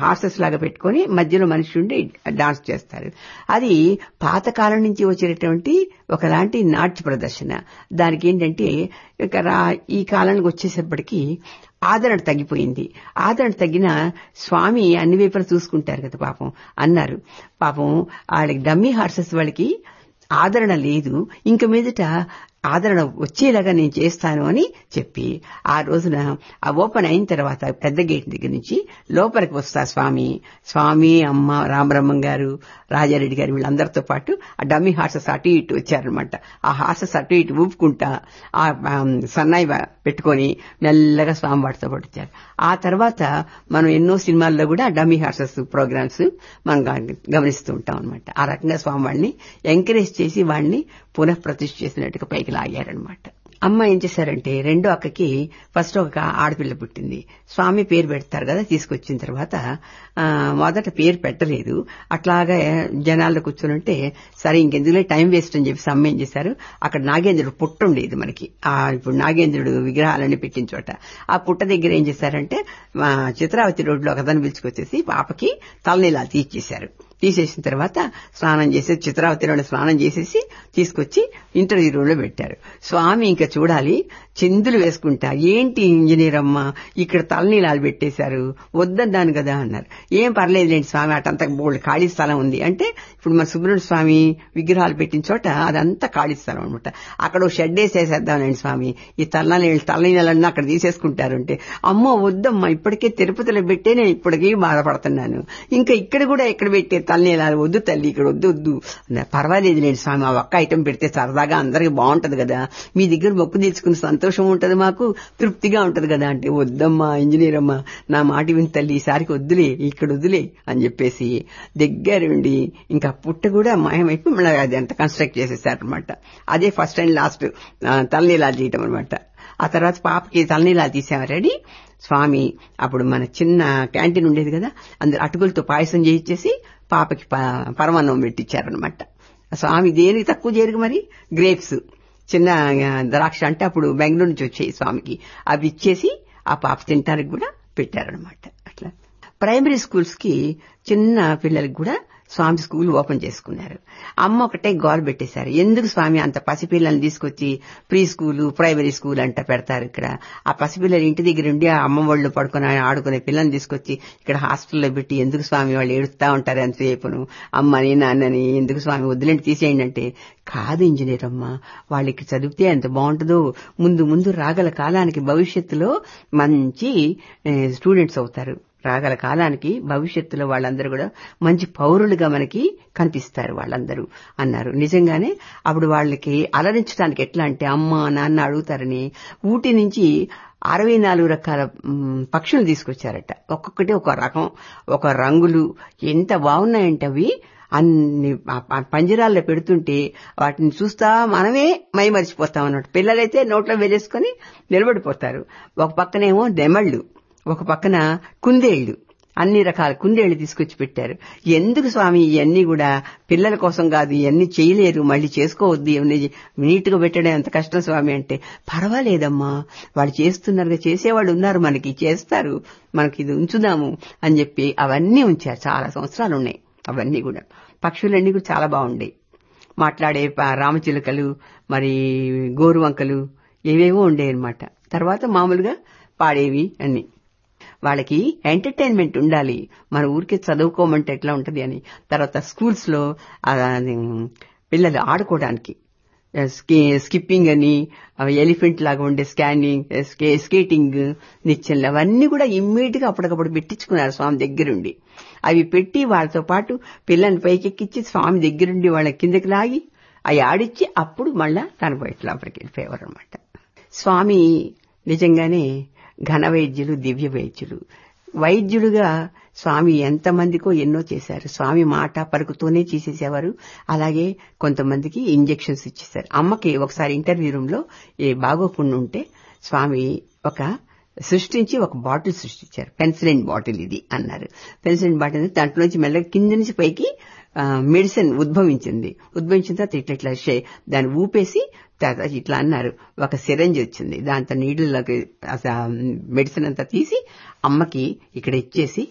Horses లాగా పెట్టుకొని మధ్యలో మనిషి ఉండి డాన్స్ చేస్తారు అది పాతకాలం నుంచి వచ్చేటటువంటి ఒకలాంటి నాట్య ప్రదర్శన దానికి ఏంటంటే ఇక రా- ఈ కాలానికి వచ్చేసేపటికి ఆదరణ తగ్గిపోయింది ఆదరణ తగ్గిన స్వామి అన్ని వైపులా చూసుకుంటారు కదా పాపం అన్నారు పాపం వాళ్ళకి డమ్మీ హార్సెస్ వాళ్ళకి ఆదరణ లేదు ఇంక మీదట ఆదరణ వచ్చేలాగా నేను చేస్తాను అని చెప్పి ఆ రోజున ఆ ఓపెన్ అయిన తర్వాత పెద్ద గేట్ దగ్గర నుంచి లోపలికి వస్తా స్వామి స్వామి అమ్మ రామబ్రహ్మం గారు రాజారెడ్డి గారు వీళ్ళందరితో పాటు ఆ డమ్మీ హార్సెస్ అటు ఇటు వచ్చారనమాట ఆ హార్సెస్ అటు ఇటు ఊపుకుంటా ఆ ఆమ్, సన్నాయి బా- పెట్టుకొని మెల్లగా స్వామి వాటితో పాటు వచ్చారు ఆ తర్వాత మనం ఎన్నో సినిమాల్లో కూడా డమ్మీ హార్సెస్ ప్రోగ్రామ్స్ మనం గా- గమనిస్తూ ఉంటాం అనమాట ఆ రకంగా స్వామి వాళ్ళని ఎంకరేజ్ చేసి వాళ్ళని పునః ప్రతిష్ఠ చేసినట్టుగా పైకి లాగారనమాట అమ్మ ఏం చేశారంటే రెండో అక్కకి ఫస్ట్ ఒక ఆడపిల్ల పుట్టింది స్వామి పేరు పెడతారు కదా తీసుకొచ్చిన తర్వాత ఆ, మొదట పేరు పెట్టలేదు అట్లాగా జనాల్లో కూర్చొని సరే ఇంకెందుకులే టైం వేస్ట్ అని చెప్పి అమ్మ ఏం చేశారు అక్కడ నాగేంద్రుడు పుట్ట ఉండేది మనకి ఆ ఇప్పుడు నాగేంద్రుడు విగ్రహాలన్నీ పెట్టిన చోట ఆ పుట్ట దగ్గర ఏం చేశారంటే మా చిత్రావతి రోడ్లో ఒకదాన్ని పిలుచుకొచ్చేసి పాపకి తలనీలా తీర్చేశారు తీసేసిన తర్వాత స్నానం చేసి చిత్రావతిలోనే స్నానం చేసేసి తీసుకొచ్చి ఇంటర్వ్యూ రూమ్ లో పెట్టారు స్వామి ఇంకా చూడాలి చిందులు వేసుకుంటా ఏంటి ఇంజనీర్ అమ్మ ఇక్కడ తలనీలాలు పెట్టేశారు వద్దన్నాను కదా అన్నారు ఏం పర్లేదులేండి స్వామి అటంతా బోల్డ్ ఖాళీ స్థలం ఉంది అంటే ఇప్పుడు మన సుబ్రహ్మణ్య స్వామి విగ్రహాలు పెట్టిన చోట అదంతా ఖాళీ స్థలం అనమాట అక్కడ ఓ షెడ్ వేసేసేద్దామండి స్వామి ఈ తలనీళ్ళు తలనీళ్ళన్నీ అక్కడ తీసేసుకుంటారు అంటే అమ్మో వద్దమ్మా ఇప్పటికే తిరుపతిలో పెట్టే నేను ఇప్పటికీ బాధపడుతున్నాను ఇంకా ఇక్కడ కూడా ఎక్కడ పెట్టే తలనీలాలు వద్దు తల్లి ఇక్కడ వద్దు వద్దు అన్నారు. పర్వాలేదు లేండి స్వామి ఆ ఒక్క ఐటెం పెడితే సరదాగా అందరికి బాగుంటది కదా మీ దగ్గర మొక్కు తీర్చుకుని సంతోషం ఉంటది మాకు తృప్తిగా ఉంటది కదా అంటే వద్దమ్మా ఇంజనీర్ అమ్మా నా మాట విని తల్లి ఈసారికి వద్దులే ఇక్కడ వద్దులే అని చెప్పేసి దగ్గరుండి ఇంకా పుట్ట కూడా మాయమైపోయి మళ్ళీ అది అంత కన్స్ట్రక్ట్ చేసేసారనమాట అదే ఫస్ట్ అండ్ లాస్ట్ తలనీలాలు చేయటం అనమాట ఆ తర్వాత పాపకి తలనీలాలు తీసేవారని స్వామి అప్పుడు మన చిన్న క్యాంటీన్ ఉండేది కదా అందరు అటుకులతో పాయసం చేయించేసి పాపకి ప- పరమాన్నం పెట్టించారనమాట స్వామి దేనికి తక్కువ చేయరు మరి గ్రేప్స్ చిన్న ఆ, ద్రాక్ష అంటే అప్పుడు బెంగళూరు నుంచి వచ్చాయి స్వామికి అవి ఇచ్చేసి ఆ పాప తినడానికి కూడా పెట్టారనమాట అట్లా ప్రైమరీ స్కూల్స్ కి చిన్న పిల్లలకి కూడా స్వామి స్కూల్ ఓపెన్ చేసుకున్నారు అమ్మ ఒకటే గోల్ పెట్టేశారు ఎందుకు స్వామి అంత పసిపిల్లల్ని తీసుకొచ్చి ప్రీ స్కూలు ప్రైమరీ స్కూల్ అంట పెడతారు ఇక్కడ ఆ పసిపిల్లలు ఇంటి దగ్గర ఉండి ఆ అమ్మ వాళ్ళు పడుకుని ఆడుకునే పిల్లల్ని తీసుకొచ్చి ఇక్కడ హాస్టల్లో పెట్టి ఎందుకు స్వామి వాళ్ళు ఏడుస్తా ఉంటారు ఎంతసేపును అమ్మని నాన్నని ఎందుకు స్వామి వదిలేంటి తీసేయండి అంటే కాదు ఇంజనీర్ అమ్మ వాళ్ళకి చదివితే ఎంత బాగుంటుందో ముందు ముందు రాగల కాలానికి భవిష్యత్తులో మంచి స్టూడెంట్స్ అవుతారు రాగల కాలానికి భవిష్యత్తులో వాళ్ళందరూ కూడా మంచి పౌరులుగా మనకి కనిపిస్తారు వాళ్ళందరూ అన్నారు నిజంగానే అప్పుడు వాళ్ళకి అలరించడానికి ఎట్లా అంటే అమ్మ నాన్న అడుగుతారని ఊటీ నుంచి అరవై నాలుగు రకాల మ్, పక్షులు తీసుకొచ్చారట ఒక్కొక్కటి ఒక రకం ఒక రంగులు ఎంత బాగున్నాయంటే అవి అన్ని ఆ- ఆ పంజరాల్లో పెడుతుంటే వాటిని చూస్తా మనమే మై మరిచిపోతాం అన్నట్టు పిల్లలైతే నోట్లో వేలేసుకొని నిలబడిపోతారు ఒక పక్కనేమో నెమళ్ళు ఒక పక్కన కుందేళ్లు అన్ని రకాల కుందేళ్లు తీసుకొచ్చి పెట్టారు ఎందుకు స్వామి ఇవన్నీ కూడా పిల్లల కోసం కాదు ఇవన్నీ చేయలేరు మళ్ళీ చేసుకోవద్దు ఇవన్నీ నీట్ గా పెట్టడం ఎంత కష్టం స్వామి అంటే పర్వాలేదమ్మా వాళ్ళు చేస్తున్నారు చేసేవాళ్ళు ఉన్నారు మనకి చేస్తారు మనకి ఇది ఉంచుదాము అని చెప్పి అవన్నీ ఉంచారు చాలా సంవత్సరాలు ఉన్నాయి అవన్నీ కూడా పక్షులన్నీ కూడా చాలా బాగుండేవి మాట్లాడే ప- రామచిలుకలు మరి గోరువంకలు ఏవేవో ఉండేవి అనమాట తర్వాత మామూలుగా పాడేవి అన్ని వాళ్ళకి ఎంటర్టైన్మెంట్ ఉండాలి మన ఊరికే చదువుకోమంటే ఎట్లా ఉంటది అని తర్వాత స్కూల్స్ లో ఆ, అది, పిల్లలు ఆడుకోవడానికి స్కి- స్కిప్పింగ్ అని ఎలిఫెంట్ లాగా ఉండే స్కానింగ్ స్కే- స్కేటింగ్ నిత్యంలు అవన్నీ కూడా ఇమ్మీడియట్ గా అప్పటికప్పుడు పెట్టించుకున్నారు స్వామి దగ్గరుండి అవి పెట్టి వాళ్ళతో పాటు పిల్లల్ని పైకెక్కించి స్వామి దగ్గరుండి వాళ్ళ కిందకి లాగి అవి ఆడిచ్చి అప్పుడు మళ్ళా తన బయట లోపలికి వెళ్ళిపోయేవారు అనమాట స్వామి నిజంగానే ఘన వైద్యులు దివ్య వైద్యులు వైద్యులుగా స్వామి ఎంతమందికో ఎన్నో చేశారు స్వామి మాట పలుకుతోనే చేసేసేవారు అలాగే కొంతమందికి ఇంజెక్షన్స్ ఇచ్చేశారు అమ్మకి ఒకసారి ఇంటర్వ్యూ రూమ్ లో ఏ బాగోకుండా ఉంటే స్వామి ఒక సృష్టించి ఒక బాటిల్ సృష్టించారు పెన్సిలిన్ బాటిల్ ఇది అన్నారు పెన్సిలిన్ బాటిల్ దాంట్లో నుంచి మెల్లగా కింద నుంచి పైకి మెడిసిన్ ఉద్భవించింది ఉద్భవించిన తర్వాత ఇట్లా ఇట్లా షే- దాన్ని ఊపేసి తర్వాత ఇట్లా అన్నారు ఒక సిరంజ్ వచ్చింది దాంతో నీళ్ళలోకి మెడిసిన్ అంతా తీసి అమ్మకి ఇక్కడ ఇచ్చేసి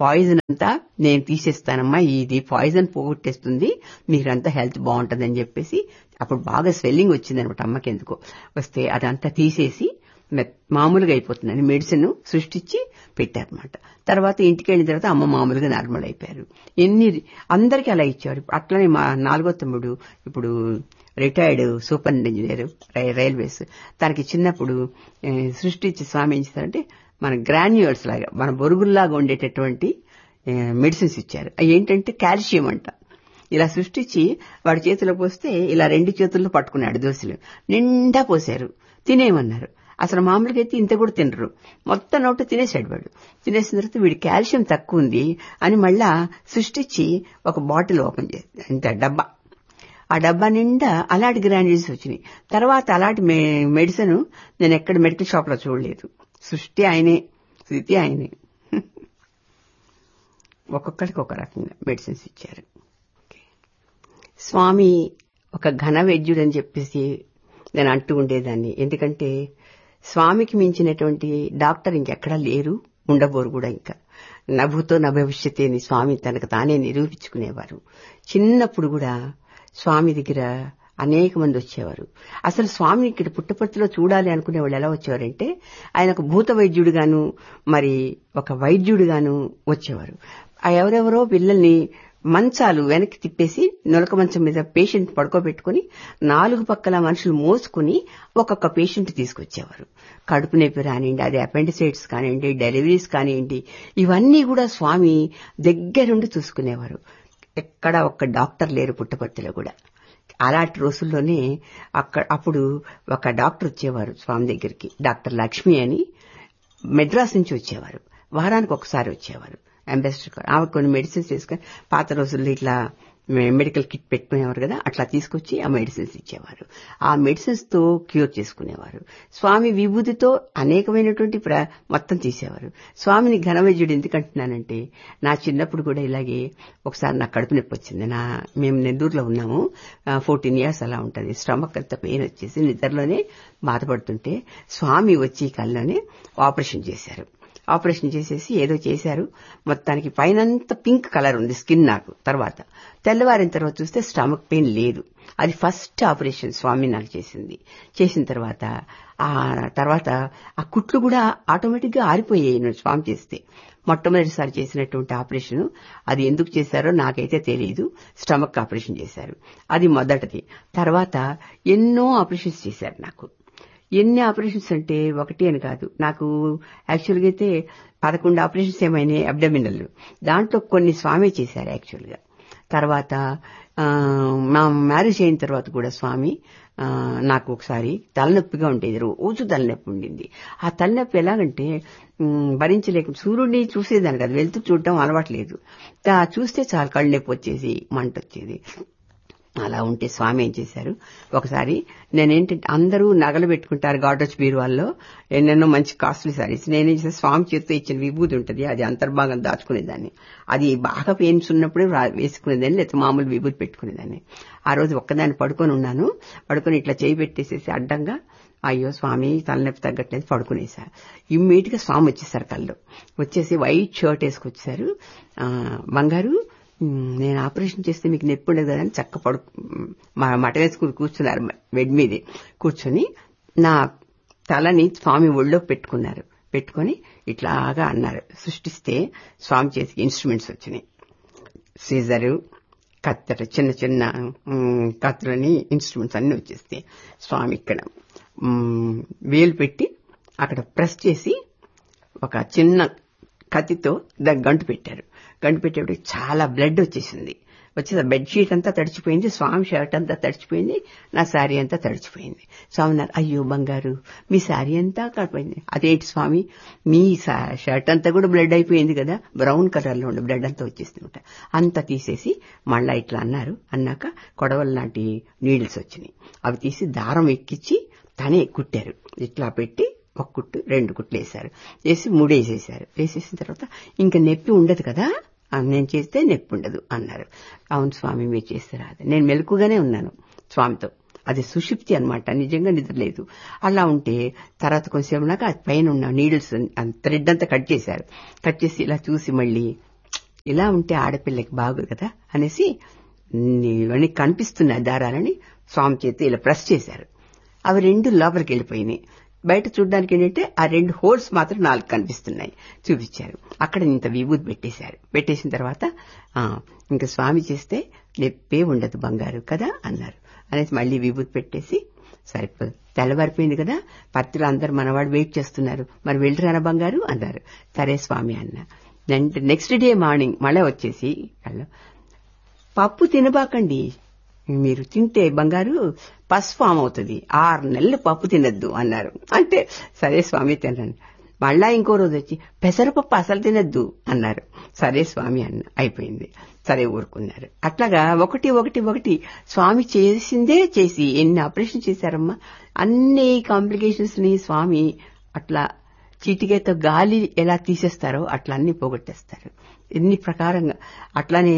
పాయిజన్ అంతా నేను తీసేస్తానమ్మా ఇది పాయిజన్ పోగొట్టేస్తుంది మీరంతా హెల్త్ బాగుంటుందని చెప్పేసి అప్పుడు బాగా స్వెల్లింగ్ వచ్చిందనమాట అమ్మకి ఎందుకో వస్తే అదంతా తీసేసి మామూలుగా అయిపోతుందని మెడిసిన్ సృష్టించి పెట్టారనమాట తర్వాత ఇంటికి వెళ్ళిన తర్వాత అమ్మ మామూలుగా నార్మల్ అయిపోయారు ఎన్ని అందరికీ అలా ఇచ్చారు అట్లనే మా నాలుగో తమ్ముడు ఇప్పుడు రిటైర్డ్ సూపర్ ఇంజనీర్ రైల్వేస్ తనకి చిన్నప్పుడు సృష్టించి స్వామి ఏం చేస్తారంటే మన గ్రాన్యూల్స్ లాగా మన బొరుగుల్లాగా ఉండేటటువంటి మెడిసిన్స్ ఇచ్చారు అవి ఏంటంటే కాల్షియం అంట ఇలా సృష్టించి వాడి చేతిలో పోస్తే ఇలా రెండు చేతుల్లో పట్టుకున్నాడు దోశలు నిండా పోశారు తినేయమన్నారు అసలు మామూలుగా అయితే ఇంత కూడా తినరు మొత్తం నోట తినేసాడు వాడు తినేసిన తర్వాత వీడి కాల్షియం తక్కువ ఉంది అని మళ్ళా సృష్టించి ఒక బాటిల్ ఓపెన్ చేసి ఇంత డబ్బా ఆ డబ్బా నిండా అలాంటి గ్రాన్యూల్స్ వచ్చినాయి తర్వాత అలాంటి మెడిసిన్ నేను ఎక్కడ మెడికల్ షాప్ లో చూడలేదు సృష్టి ఆయనే స్థితి ఆయనే ఒక్కొక్కడికి ఒక రకంగా మెడిసిన్స్ ఇచ్చారు స్వామి ఒక ఘన వైద్యుడు అని చెప్పేసి నేను అంటూ ఉండేదాన్ని ఎందుకంటే స్వామికి మించినటువంటి డాక్టర్ ఇంకెక్కడా లేరు ఉండబోరు కూడా ఇంకా నభుతో నభవిష్యతే అని స్వామి తనకు తానే నిరూపించుకునేవారు చిన్నప్పుడు కూడా స్వామి దగ్గర అనేక మంది వచ్చేవారు అసలు స్వామి ఇక్కడ పుట్టపర్తిలో చూడాలి అనుకునే వాళ్ళు ఎలా వచ్చేవారంటే ఆయన ఒక భూత వైద్యుడుగాను మరి ఒక వైద్యుడుగాను వచ్చేవారు ఆ ఎవరెవరో పిల్లల్ని మంచాలు వెనక్కి తిప్పేసి నొలక మంచం మీద పేషెంట్ పడుకోబెట్టుకుని నాలుగు పక్కల మనుషులు మోసుకుని ఒక్కొక్క పేషెంట్ తీసుకొచ్చేవారు కడుపు నొప్పి రానివ్వండి అది అపెండిసైడ్స్ కానివ్వండి డెలివరీస్ కానివ్వండి ఇవన్నీ కూడా స్వామి దగ్గరుండి చూసుకునేవారు ఎక్కడ ఒక్క డాక్టర్ లేరు పుట్టపర్తిలో కూడా అలాంటి రోజుల్లోనే అక్కడ అప్పుడు ఒక డాక్టర్ వచ్చేవారు స్వామి దగ్గరికి డాక్టర్ లక్ష్మి అని మెడ్రాస్ నుంచి వచ్చేవారు వారానికి ఒకసారి వచ్చేవారు అంబాసిడర్ ఆమె కొన్ని మెడిసిన్స్ తీసుకొని పాత రోజుల్లో ఇట్లా మెడికల్ కిట్ పెట్టుకునేవారు కదా అట్లా తీసుకొచ్చి ఆ మెడిసిన్స్ ఇచ్చేవారు ఆ మెడిసిన్స్ తో క్యూర్ చేసుకునేవారు స్వామి విభూతితో అనేకమైనటువంటి మొత్తం తీసేవారు స్వామిని ఘనవైద్యుడు ఎందుకంటున్నానంటే నా చిన్నప్పుడు కూడా ఇలాగే ఒకసారి నాకు కడుపు నొప్పి వచ్చింది నా మేము నెల్లూరులో ఉన్నాము ఫోర్టీన్ ఇయర్స్ అలా ఉంటుంది స్టమక్ అంత పెయిన్ వచ్చేసి నిద్రలోనే బాధపడుతుంటే స్వామి వచ్చి కల్లోనే ఆపరేషన్ చేశారు ఆపరేషన్ చేసేసి ఏదో చేశారు మొత్తానికి పైనంతా పింక్ కలర్ ఉంది స్కిన్ నాకు తర్వాత తెల్లవారిన తర్వాత చూస్తే స్టమక్ పెయిన్ లేదు అది ఫస్ట్ ఆపరేషన్ స్వామి నాకు చేసింది చేసిన తర్వాత ఆ తర్వాత ఆ కుట్లు కూడా ఆటోమేటిక్ గా ఆరిపోయాయి స్వామి చేస్తే మొట్టమొదటిసారి చేసినటువంటి ఆపరేషన్ అది ఎందుకు చేశారో నాకైతే తెలియదు స్టమక్ ఆపరేషన్ చేశారు అది మొదటిది తర్వాత ఎన్నో ఆపరేషన్స్ చేశారు నాకు ఎన్ని ఆపరేషన్స్ అంటే ఒకటి అని కాదు నాకు యాక్చువల్గా అయితే పదకొండు ఆపరేషన్స్ ఏమైనాయి అబ్డమినల్ దాంట్లో కొన్ని స్వామి చేశారు యాక్చువల్గా తర్వాత మా మ్యారేజ్ అయిన తర్వాత కూడా స్వామి నాకు ఒకసారి తలనొప్పిగా ఉండేది రోజు తలనొప్పి ఉండింది ఆ తలనొప్పి ఎలాగంటే భరించలేక సూర్యుడిని చూసేదాన్ని కదా వెళ్తూ చూడటం అలవాట్లేదు చూస్తే చాలా కళ్ళు నొప్పి వచ్చేసి మంట వచ్చేది అలా ఉంటే స్వామి ఏం చేశారు ఒకసారి నేనేంటంటే అందరూ నగలు పెట్టుకుంటారు గాడోచ్ బీరువాల్లో ఎన్నెన్నో మంచి కాస్ట్లీ సారీస్ నేనేం చేశాను స్వామి చేతితో ఇచ్చిన విభూతి ఉంటుంది అది అంతర్భాగం దాచుకునేదాన్ని అది బాగా పెయిన్స్ ఉన్నప్పుడే వేసుకునేదాన్ని లేకపోతే మామూలు విభూతి పెట్టుకునేదాన్ని ఆ రోజు ఒక్కదాన్ని పడుకొని ఉన్నాను పడుకొని ఇట్లా చేయి పెట్టేసేసి అడ్డంగా అయ్యో స్వామి తలనొప్పి తగ్గట్లేదు పడుకునేసా ఇమ్మీడియట్ గా స్వామి వచ్చేసారు కళ్ళు వచ్చేసి వైట్ షర్ట్ వేసుకొచ్చారు బంగారు నేను ఆపరేషన్ చేస్తే మీకు నొప్పి ఉండదు కదా అని చక్క పడు మట వేసుకుని కూర్చున్నారు బెడ్ మీదే కూర్చొని నా తలని స్వామి ఒళ్ళో పెట్టుకున్నారు పెట్టుకొని ఇట్లాగా అన్నారు సృష్టిస్తే స్వామి చేతికి ఇన్స్ట్రుమెంట్స్ వచ్చినాయి సీజరు కత్తెర చిన్న చిన్న కత్తెరని ఇన్స్ట్రుమెంట్స్ అన్ని వచ్చేస్తే స్వామి ఇక్కడ వేలు పెట్టి అక్కడ ప్రెస్ చేసి ఒక చిన్న కత్తితో దానికి గంటు పెట్టారు గంటు పెట్టేప్పుడు చాలా బ్లడ్ వచ్చేసింది వచ్చేసి బెడ్షీట్ అంతా తడిచిపోయింది స్వామి షర్ట్ అంతా తడిచిపోయింది నా శారీ అంతా తడిచిపోయింది స్వామి అన్నారు అయ్యో బంగారు మీ శారీ అంతా కడిపోయింది అదేంటి స్వామి మీ షర్ట్ అంతా కూడా బ్లడ్ అయిపోయింది కదా బ్రౌన్ కలర్ లో ఉండే బ్లడ్ అంతా వచ్చేస్తుంట అంతా తీసేసి మళ్ళా ఇట్లా అన్నారు అన్నాక కొడవల లాంటి నీడిల్స్ వచ్చినాయి అవి తీసి దారం ఎక్కించి తనే కుట్టారు ఇట్లా పెట్టి ఒక కుట్టు రెండు కుట్లు వేశారు వేసి మూడేసేసారు వేసేసిన తర్వాత ఇంకా నొప్పి ఉండదు కదా నేను చేస్తే నొప్పి ఉండదు అన్నారు అవును స్వామి మీరు చేస్తే రాదు నేను మెలకుగానే ఉన్నాను స్వామితో అది సుషిప్తి అనమాట నిజంగా నిద్రలేదు అలా ఉంటే తర్వాత కొంచెం నాకు పైన ఉన్న నీడిల్స్ థ్రెడ్ అంతా కట్ చేశారు కట్ చేసి ఇలా చూసి మళ్ళీ ఇలా ఉంటే ఆడపిల్లకి బాగోదు కదా అనేసి ఇవన్నీ కనిపిస్తున్నాయి దారాలని స్వామి చేతి ఇలా ప్రెస్ చేశారు అవి రెండు లోపలికి వెళ్ళిపోయినాయి బయట చూడడానికి ఏంటంటే ఆ రెండు హోల్స్ మాత్రం నాలుగు కనిపిస్తున్నాయి చూపించారు అక్కడ ఇంత విభూతి పెట్టేశారు పెట్టేసిన తర్వాత ఇంకా స్వామి చేస్తే నెప్పే ఉండదు బంగారు కదా అన్నారు అనేసి మళ్ళీ విభూతి పెట్టేసి సరిపోదు తెల్లవారిపోయింది కదా పత్రులు అందరు మనవాడు వెయిట్ చేస్తున్నారు మరి వెళ్ళరానా బంగారు అన్నారు సరే స్వామి అన్న నెక్స్ట్ డే మార్నింగ్ మళ్ళీ వచ్చేసి పప్పు తినబాకండి మీరు తింటే బంగారు పస్ ఫామ్ అవుతుంది ఆరు నెలలు పప్పు తినద్దు అన్నారు అంటే సరే స్వామి తినండి మళ్ళా ఇంకో రోజు వచ్చి పెసరపప్పు అసలు తినద్దు అన్నారు సరే స్వామి అన్న అయిపోయింది సరే ఊరుకున్నారు అట్లాగా ఒకటి ఒకటి ఒకటి స్వామి చేసిందే చేసి ఎన్ని ఆపరేషన్ చేశారమ్మా అన్ని కాంప్లికేషన్స్ ని స్వామి అట్లా చీటికేతో గాలి ఎలా తీసేస్తారో అట్లా అన్ని పోగొట్టేస్తారు ఎన్ని ప్రకారంగా అట్లానే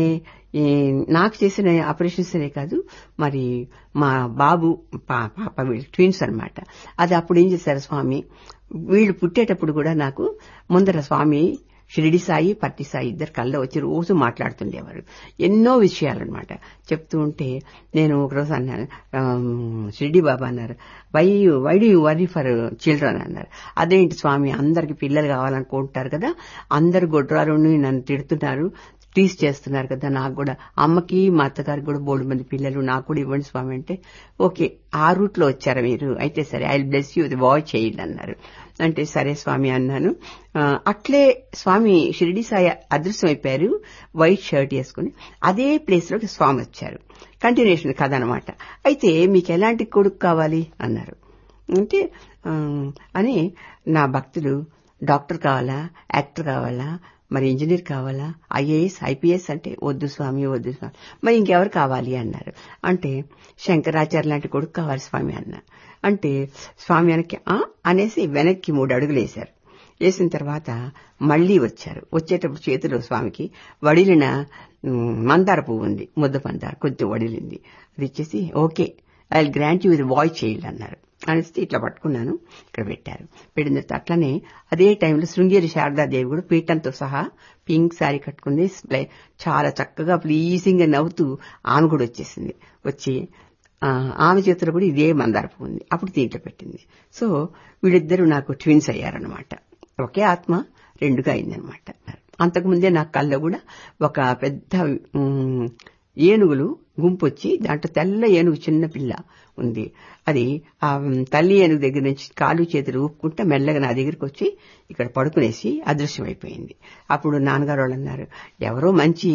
నాకు చేసిన ఆపరేషన్స్నే కాదు మరి మా బాబు పాప వీళ్ళు ట్విన్స్ అనమాట అది అప్పుడు ఏం చేశారు స్వామి వీళ్ళు పుట్టేటప్పుడు కూడా నాకు ముందర స్వామి షిరిడి సాయి పత్తి సాయి ఇద్దరు కళ్ళ వచ్చి రోజు మాట్లాడుతుండేవారు ఎన్నో విషయాలన్నమాట చెప్తూ ఉంటే నేను ఒకరోజు అన్నాను షిరిడి బాబా అన్నారు why why do you worry for children అన్నారు అదేంటి స్వామి అందరికి పిల్లలు కావాలనుకుంటారు కదా అందరు గొడ్రాలు నన్ను తిడుతున్నారు టీస్ చేస్తున్నారు కదా నాకు కూడా అమ్మకి మా అత్తగారికి కూడా బోడు మంది పిల్లలు నాకు కూడా ఇవ్వండి స్వామి అంటే ఓకే ఆ రూట్ లో వచ్చారా మీరు అయితే సరే I bless you the watch చేయండి అన్నారు అంటే సరే స్వామి అన్నాను అట్లే స్వామి షిరిడి సాయి అదృశ్యం అయిపోయారు వైట్ షర్ట్ వేసుకుని అదే ప్లేస్ లోకి స్వామి వచ్చారు కంటిన్యూషన్ కథ అనమాట అయితే మీకు ఎలాంటి కొడుకు కావాలి అన్నారు అంటే అని నా భక్తులు డాక్టర్ కావాలా యాక్టర్ కావాలా మరి ఇంజనీర్ కావాలా ఐఏఎస్ ఐపీఎస్ అంటే వద్దు స్వామి వద్దు స్వామి మరి ఇంకెవరు కావాలి అన్నారు అంటే శంకరాచార్య లాంటి కొడుకు కావాలి స్వామి అన్న అంటే స్వామి వెనక్కి అనేసి వెనక్కి మూడు అడుగులు వేశారు వేసిన తర్వాత మళ్లీ వచ్చారు వచ్చేటప్పుడు చేతిలో స్వామికి వడిలిన మందార పువ్వు ఉంది ముద్ద మందార కొంచెం వడిలింది అది ఇచ్చేసి ఓకే ఐ గ్రాంట్ యూ ఇది వాయిస్ చేయాలి అన్నారు అనేసి ఇట్లా పట్టుకున్నాను ఇక్కడ పెట్టారు పెట్టిన తర్వాత అట్లనే అదే టైంలో శృంగేరి శారదాదేవి కూడా పీఠంతో సహా పింక్ శారీ కట్టుకుంది చాలా చక్కగా ప్లీజింగ్ గా నవ్వుతూ ఆమె కూడా వచ్చేసింది వచ్చి ఆమె చేతిలో కూడా ఇదే మందార పువ్వు ఉంది అప్పుడు దీంట్లో పెట్టింది సో వీళ్ళిద్దరూ నాకు ట్విన్స్ అయ్యారనమాట ఒకే ఆత్మ రెండుగా అయిందనమాట అంతకుముందే నా కళ్ళ కూడా ఒక పెద్ద ఏనుగులు గుంపు వచ్చి దాంట్లో తెల్ల ఏనుగు చిన్న పిల్ల ఉంది అది ఆ తల్లి ఏనుగు దగ్గర నుంచి కాలు చేతులు ఊపుకుంటే మెల్లగా నా దగ్గరికి వచ్చి ఇక్కడ పడుకునేసి అదృశ్యమైపోయింది అప్పుడు నాన్నగారు వాళ్ళు అన్నారు ఎవరో మంచి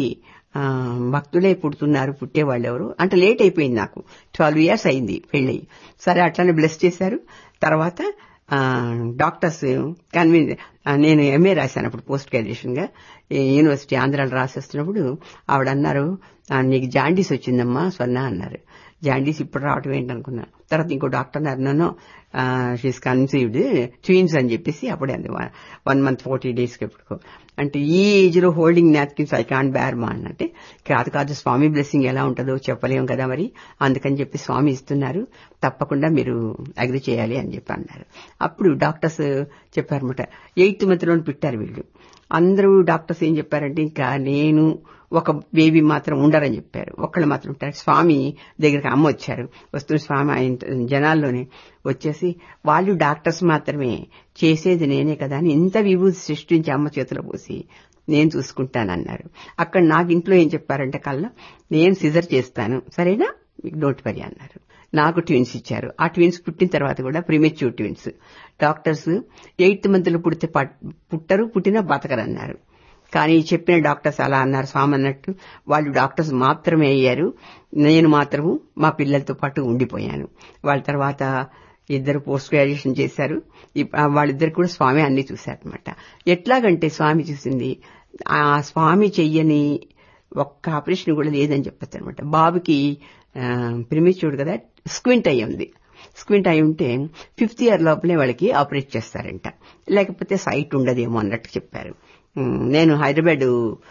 భక్తులే పుడుతున్నారు పుట్టేవాళ్ళు ఎవరు అంటే లేట్ అయిపోయింది నాకు ట్వెల్వ్ ఇయర్స్ అయింది పెళ్ళయి సరే అట్లనే బ్లెస్ చేశారు తర్వాత డాక్టర్స్ కన్విన్స్ నేను ఎంఏ రాశాను అప్పుడు పోస్ట్ గ్రాడ్యుయేషన్ గా యూనివర్సిటీ ఆంధ్రాలో రాసేస్తున్నప్పుడు ఆవిడ అన్నారు నీకు జాండీస్ వచ్చిందమ్మా స్వర్ణ అన్నారు జాండీస్ ఇప్పుడు రావటం ఏంటనుకున్నా తర్వాత ఇంకో డాక్టర్ అన్నారు నన్ను షీస్ కన్సీవ్డ్ ట్వీన్స్ అని చెప్పేసి అప్పుడే అంది వన్ మంత్ ఫోర్టీ డేస్కి ఎప్పుడు అంటే ఈ ఏజ్ లో holding napkins I can't bear మా అంటే కాదు కాదు స్వామి బ్లెస్సింగ్ ఎలా ఉంటుందో చెప్పలేం కదా మరి అందుకని చెప్పి స్వామి ఇస్తున్నారు తప్పకుండా మీరు అగ్రి చేయాలి అని చెప్పి అన్నారు అప్పుడు డాక్టర్స్ చెప్పారన్నమాట ఎయిత్ మంత్లో పెట్టారు వీళ్ళు అందరూ డాక్టర్స్ ఏం చెప్పారంటే ఇంకా నేను ఒక బేబీ మాత్రం ఉండరని చెప్పారు ఒక్కళ్ళు మాత్రం ఉంటారు స్వామి దగ్గరికి అమ్మ వచ్చారు వస్తున్న స్వామి ఆయన జనాల్లోనే వచ్చేసి వాళ్ళు డాక్టర్స్ మాత్రమే చేసేది నేనే కదా అని ఇంత విభూతి సృష్టించి అమ్మ చేతిలో పోసి నేను చూసుకుంటానన్నారు అక్కడ నాకు ఇంట్లో ఏం చెప్పారంటే కల్లా నేను సిజర్ చేస్తాను సరేనా మీకు డోంట్ వరీ అన్నారు నాకు ట్విన్స్ ఇచ్చారు ఆ ట్విన్స్ పుట్టిన తర్వాత కూడా ప్రిమెచ్యూర్ ట్విన్స్ డాక్టర్స్ ఎయిత్ మంత్లో పుడితే పుట్టరు పుట్టినా బతకరన్నారు కానీ చెప్పిన డాక్టర్స్ అలా అన్నారు స్వామి అన్నట్టు వాళ్ళు డాక్టర్స్ మాత్రమే అయ్యారు నేను మాత్రము మా పిల్లలతో పాటు ఉండిపోయాను వాళ్ళ తర్వాత ఇద్దరు పోస్ట్ గ్రాడ్యుయేషన్ చేశారు వాళ్ళిద్దరు కూడా స్వామి అన్ని చూశారనమాట ఎట్లాగంటే స్వామి చూసింది ఆ స్వామి చెయ్యని ఒక్క ఆపరేషన్ కూడా లేదని చెప్పచ్చు అనమాట బాబుకి ప్రిమిచ్యూడ్ కదా స్క్వింట్ అయ్యి ఉంది స్క్వింట్ అయి ఉంటే ఫిఫ్త్ ఇయర్ లోపలే వాళ్ళకి ఆపరేట్ చేస్తారంట లేకపోతే సైట్ ఉండదేమో అన్నట్టు చెప్పారు నేను హైదరాబాద్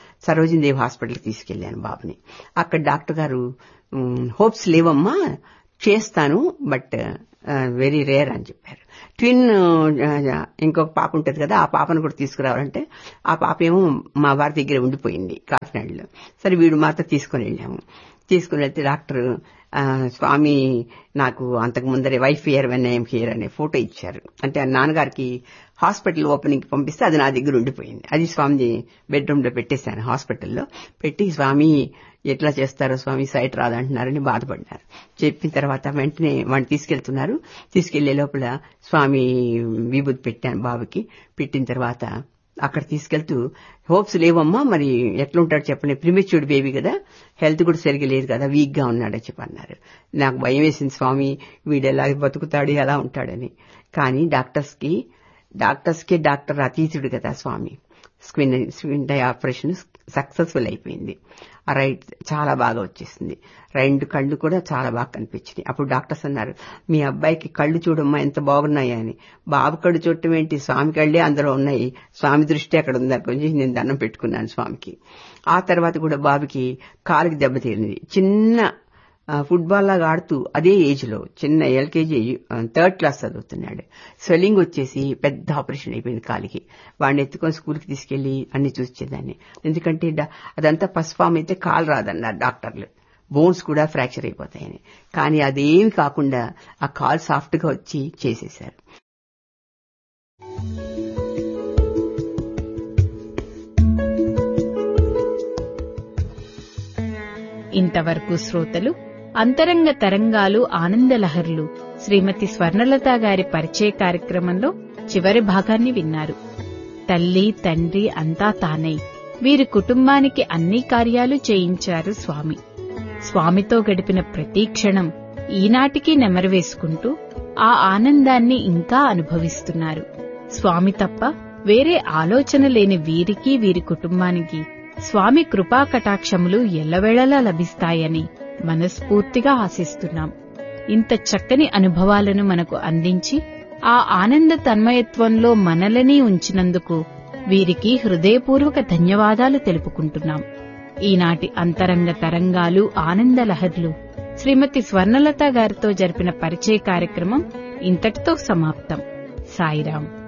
సరోజినీదేవి హాస్పిటల్కి తీసుకెళ్లాను బాబుని అక్కడ డాక్టర్ గారు హోప్స్ లేవమ్మా చేస్తాను బట్ వెరీ రేర్ అని చెప్పారు ట్విన్ ఇంకొక పాప ఉంటుంది కదా ఆ పాపను కూడా తీసుకురావాలంటే ఆ పాప ఏమో మా వారి దగ్గర ఉండిపోయింది కాకినాడలో సరే వీడు మాత్రం తీసుకుని వెళ్ళాము తీసుకుని వెళ్తే డాక్టర్ ఆ, స్వామి నాకు అంతకు ముందరే wife here when I'm here అనే ఫోటో ఇచ్చారు అంటే ఆ నాన్నగారికి హాస్పిటల్ ఓపెనింగ్ పంపిస్తే అది నా దగ్గర ఉండిపోయింది అది స్వామిది బెడ్రూమ్ లో పెట్టేశాను హాస్పిటల్లో పెట్టి స్వామి ఎట్లా చేస్తారో స్వామి సైట్ రాదంటున్నారని బాధపడినారు చెప్పిన తర్వాత వెంటనే వాడిని తీసుకెళ్తున్నారు తీసుకెళ్లే లోపల స్వామి విభూతి పెట్టాను బాబుకి పెట్టిన తర్వాత అక్కడ తీసుకెళ్తూ హోప్స్ లేవమ్మా మరి ఎట్లుంటాడు చెప్పండి ప్రిమిచ్యూడ్ బేబీ కదా హెల్త్ కూడా సరిగా లేదు కదా వీక్ గా ఉన్నాడని చెప్పి అన్నారు నాకు భయం వేసింది స్వామి వీడు ఎలా బతుకుతాడు ఎలా ఉంటాడని కానీ డాక్టర్స్ కి డాక్టర్స్ కి డాక్టర్ అతీతుడు కదా స్వామి స్క్విన్ స్క్విన్ డై ఆపరేషన్ సక్సెస్ఫుల్ అయిపోయింది ఆ రైట్ చాలా బాగా వచ్చేసింది రెండు కళ్ళు కూడా చాలా బాగా కనిపించినాయి అప్పుడు డాక్టర్స్ అన్నారు మీ అబ్బాయికి కళ్ళు చూడమ్మా ఎంత బాగున్నాయి అని బాబు కళ్ళు చూడటం ఏంటి స్వామి కళ్ళే అందులో ఉన్నాయి స్వామి దృష్టి అక్కడ ఉంది అక్కడ కొంచెం నేను దండం పెట్టుకున్నాను స్వామికి ఆ తర్వాత కూడా బాబుకి కాలుకి దెబ్బ తేలింది చిన్న ఆ, ఫుట్బాల్ లాగా ఆడుతూ అదే ఏజ్ లో చిన్న ఎల్కేజీ థర్డ్ క్లాస్ చదువుతున్నాడు స్వెల్లింగ్ వచ్చేసి పెద్ద ఆపరేషన్ అయిపోయింది కాలికి వాడిని ఎత్తుకొని స్కూల్కి తీసుకెళ్లి అన్ని చూసేదాన్ని ఎందుకంటే డా- అదంతా పసుపామ్ అయితే కాలు రాదన్నారు డాక్టర్లు బోన్స్ కూడా ఫ్రాక్చర్ అయిపోతాయని కానీ అదేమి కాకుండా ఆ కాల్ సాఫ్ట్ గా వచ్చి చేసేశారు ఇంతవరకు శ్రోతలు అంతరంగ తరంగాలు ఆనందలహర్లు శ్రీమతి స్వర్ణలత గారి పరిచయ కార్యక్రమంలో చివరి భాగాన్ని విన్నారు తల్లి తండ్రి అంతా తానై వీరి కుటుంబానికి అన్ని కార్యాలు చేయించారు స్వామి స్వామితో గడిపిన ప్రతి క్షణం ఈనాటికి నెమరవేసుకుంటూ ఆ ఆనందాన్ని ఇంకా అనుభవిస్తున్నారు స్వామి తప్ప వేరే ఆలోచన లేని వీరికి వీరి కుటుంబానికి స్వామి కృపా కటాక్షములు ఎల్లవేళలా లభిస్తాయని మనస్ఫూర్తిగా ఆశిస్తున్నాం ఇంత చక్కని అనుభవాలను మనకు అందించి ఆ ఆనంద తన్మయత్వంలో మనలని ఉంచినందుకు వీరికి హృదయపూర్వక ధన్యవాదాలు తెలుపుకుంటున్నాం ఈనాటి అంతరంగ తరంగాలు ఆనందలహర్లు శ్రీమతి స్వర్ణలత గారితో జరిపిన పరిచయ కార్యక్రమం ఇంతటితో సమాప్తం సాయిరాం